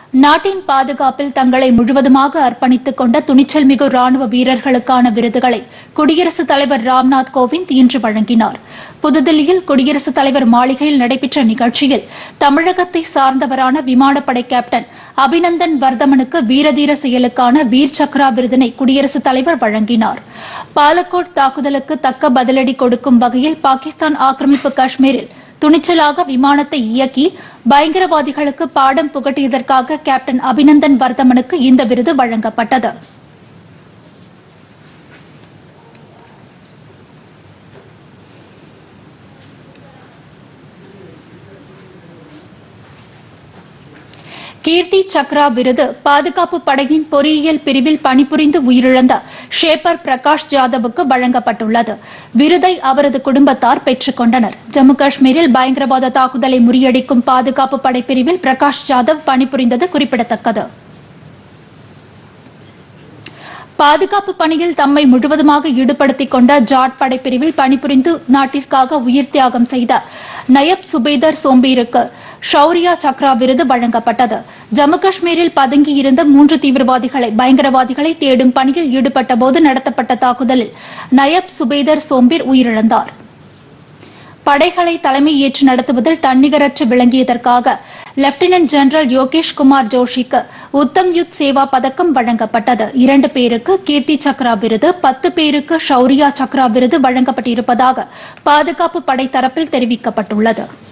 நாட்டின் பாதுகாப்பில் தங்களை முழுவதுமாக அர்ப்பணித்துக் கொண்ட துணிச்சல் மிகு ராணுவ வீரர்களுக்கான விருதுகளை குடியரசுத் தலைவர் ராம்நாத் கோவிந்த் இன்று வழங்கினார் புதுதில்லியில் குடியரசுத் தலைவர் மாளிகையில் நடைபெற்ற நிகழ்ச்சியில் தமிழகத்தை சார்ந்தவரான விமானப்படை கேப்டன் அபிநந்தன் வர்தமனுக்கு வீரதீர செயலுக்கான வீர் சக்ரா விருதினை குடியரசுத் தலைவர் வழங்கினார் பாலக்கோட் தாக்குதலுக்கு தக்க பதிலடி கொடுக்கும் வகையில் பாகிஸ்தான் ஆக்கிரமிப்பு காஷ்மீரில் துணிச்சலாக விமானத்தை இயக்கி பயங்கரவாதிகளுக்கு பாடம் புகட்டியதற்காக கேப்டன் அபிநந்தன் வர்தமனுக்கு இந்த விருது வழங்கப்பட்டது கீர்த்தி சக்ரா விருது பாதுகாப்பு படையின் பொறியியல் பிரிவில் பணிபுரிந்து உயிரிழந்த ஷேப்பர் பிரகாஷ் ஜாதவுக்கு வழங்கப்பட்டுள்ளது விருதை அவரது குடும்பத்தார் பெற்றுக் கொண்டனர் ஜம்மு காஷ்மீரில் பயங்கரவாத தாக்குதலை முறியடிக்கும் பாதுகாப்பு படை பிரிவில் பிரகாஷ் ஜாதவ் பணிபுரிந்தது குறிப்பிடத்தக்கது பாதுகாப்பு பணியில் தம்மை முழுவதுமாக ஈடுபடுத்திக் கொண்ட ஜாட் படைப்பிரிவில் பணிபுரிந்து நாட்டிற்காக உயிர் தியாகம் செய்த நயப் சுபேதர் சோம்பீருக்கு ஷௌரியா சக்ரா விருது வழங்கப்பட்டது ஜம்மு காஷ்மீரில் பதுங்கியிருந்த மூன்று தீவிரவாதிகளை பயங்கரவாதிகளை தேடும் பணியில் ஈடுபட்டபோது நடத்தப்பட்ட தாக்குதலில் நயப் சுபேதர் சோம்பீர் உயிரிழந்தார் படைகளை தலைமை ஏற்று நடத்துவதில் தன்னிகரற்று விளங்கியதற்காக லெப்டினன்ட் ஜெனரல் யோகேஷ் குமார் ஜோஷிக்கு உத்தம் யுத் சேவா பதக்கம் வழங்கப்பட்டது இரண்டு பேருக்கு கீர்த்தி சக்ரா விருது பத்து பேருக்கு ஷௌரியா சக்ரா விருது வழங்கப்பட்டிருப்பதாக பாதுகாப்பு படை தரப்பில் தெரிவிக்கப்பட்டுள்ளது